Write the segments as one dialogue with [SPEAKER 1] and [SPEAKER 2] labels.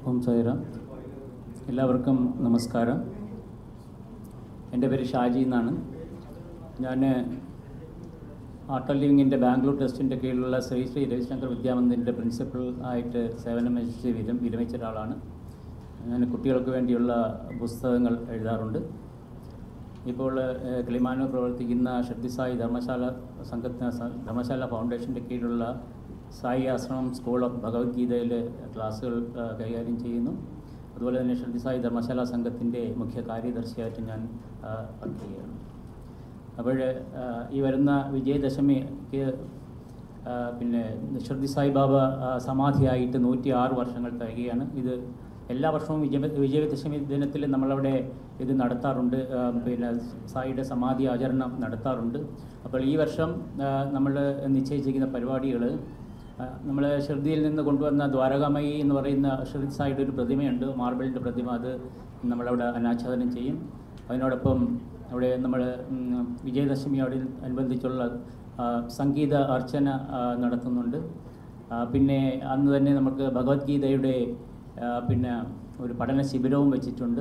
[SPEAKER 1] ഓം സൈറാം എല്ലാവർക്കും നമസ്കാരം എൻ്റെ പേര് ഷാജി എന്നാണ് ഞാൻ ആർട്ടൽ ലിവിങ്ങിൻ്റെ ബാംഗ്ലൂർ ട്രസ്റ്റിൻ്റെ കീഴിലുള്ള ശ്രീ ശ്രീ രവിശങ്കർ വിദ്യാമന്ദിൻ്റെ പ്രിൻസിപ്പൽ ആയിട്ട് സേവനമനുഷ്ഠിച്ച് വിരം വിരമിച്ച ഒരാളാണ് ഞാൻ കുട്ടികൾക്ക് വേണ്ടിയുള്ള പുസ്തകങ്ങൾ എഴുതാറുണ്ട് ഇപ്പോൾ ഏഹ്, കിളിമാനൂർ പ്രവർത്തിക്കുന്ന ഷഡ്ദിസായി ധർമ്മശാല സംഘത്തിന് സ- ധർമ്മശാല ഫൗണ്ടേഷൻ്റെ കീഴിലുള്ള സായി ആശ്രമം സ്കൂൾ ഓഫ് ഭഗവത്ഗീതയിൽ ക്ലാസ്സുകൾ ഏഹ്, കൈകാര്യം ചെയ്യുന്നു അതുപോലെ തന്നെ ഷഡ്ദിസായി ധർമ്മശാല സംഘത്തിൻ്റെ മുഖ്യ കാര്യദർശിയായിട്ട് ഞാൻ വർക്ക് ചെയ്യുകയാണ് അപ്പോൾ ഈ വരുന്ന വിജയദശമിക്ക് ആ, പിന്നെ ഷിർദി സായിബാബ ആ, സമാധിയായിട്ട് നൂറ്റി ആറ് വർഷങ്ങൾ തികയാണ് ഇത് എല്ലാ വർഷവും വിജയ വിജയദശമി ദിനത്തിൽ നമ്മളവിടെ ഇത് നടത്താറുണ്ട് ആ, പിന്നെ സായിയുടെ സമാധി ആചരണം നടത്താറുണ്ട് അപ്പോൾ ഈ വർഷം നമ്മൾ നിശ്ചയിച്ചിരിക്കുന്ന പരിപാടികൾ നമ്മൾ ഷിർദിയിൽ നിന്ന് കൊണ്ടുവന്ന ദ്വാരകാമയി എന്ന് പറയുന്ന ഷിർദി സായിയുടെ ഒരു പ്രതിമയുണ്ട് മാർബിളിൻ്റെ പ്രതിമ അത് നമ്മളവിടെ അനാച്ഛാദനം ചെയ്യും അതിനോടൊപ്പം അവിടെ നമ്മൾ വിജയദശമിയോട് അനുബന്ധിച്ചുള്ള ആ, സംഗീത അർച്ചന ആ, നടത്തുന്നുണ്ട് ആ, പിന്നെ അന്ന് തന്നെ നമുക്ക് ഭഗവത്ഗീതയുടെ ആ, പിന്നെ ഒരു പഠന ശിബിരവും വെച്ചിട്ടുണ്ട്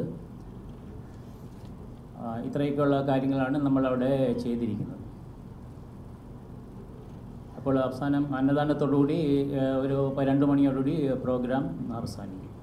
[SPEAKER 1] ആ, ഇത്രയൊക്കെയുള്ള കാര്യങ്ങളാണ് നമ്മളവിടെ ചെയ്തിരിക്കുന്നത് അപ്പോൾ അവസാനം അന്നദാനത്തോടുകൂടി ആ, ഒരു രണ്ട് മണിയോടുകൂടി പ്രോഗ്രാം അവസാനിക്കും